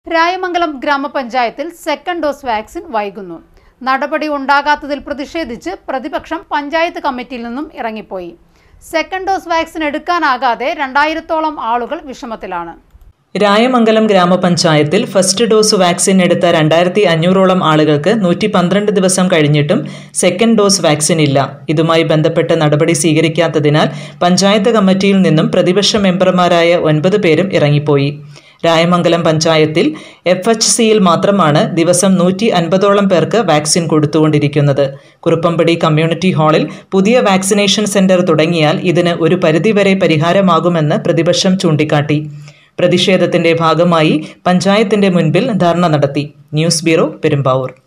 രായമംഗലം ഗ്രാമപഞ്ചായത്തിൽ second dose vaccine വൈകുന്നു നടപടി ഉണ്ടാകാത്തതിൽ പ്രതിഷേധിച്ച് പ്രതിപക്ഷം പഞ്ചായത്ത് കമ്മിറ്റിയിൽ നിന്നും ഇറങ്ങിപ്പോയി സെക്കൻഡ് ഡോസ് വാക്സിൻ എടുക്കാനാകാതെ രണ്ടായിരത്തോളം ആളുകൾ വിഷമത്തിലാണ് രായമംഗലം ഗ്രാമപഞ്ചായത്തിൽ ഫസ്റ്റ് ഡോസ് വാക്സിൻ എടുത്ത രണ്ടായിരത്തി അഞ്ഞൂറോളം ആളുകൾക്ക് നൂറ്റി പന്ത്രണ്ട് ദിവസം കഴിഞ്ഞിട്ടും സെക്കൻഡ് ഡോസ് വാക്സിൻ ഇല്ല ഇതുമായി ബന്ധപ്പെട്ട് നടപടി സ്വീകരിക്കാത്തതിനാൽ പഞ്ചായത്ത് കമ്മിറ്റിയിൽ നിന്നും പ്രതിപക്ഷ മെമ്പർമാരായ ഒൻപത് പേരും ഇറങ്ങിപ്പോയി രായമംഗലം പഞ്ചായത്തിൽ എഫ് എച്ച് സിയിൽ മാത്രമാണ് ദിവസം നൂറ്റി അൻപതോളം പേർക്ക് വാക്സിൻ കൊടുത്തുകൊണ്ടിരിക്കുന്നത് കുറുപ്പമ്പടി കമ്മ്യൂണിറ്റി ഹാളിൽ പുതിയ വാക്സിനേഷൻ സെന്റർ തുടങ്ങിയാൽ ഇതിന് ഒരു പരിധിവരെ പരിഹാരമാകുമെന്ന് പ്രതിപക്ഷം ചൂണ്ടിക്കാട്ടി പ്രതിഷേധത്തിന്റെ ഭാഗമായി പഞ്ചായത്തിന്റെ മുൻപിൽ ധർണ നടത്തി ന്യൂസ് ബ്യൂറോ പെരുമ്പാവൂർ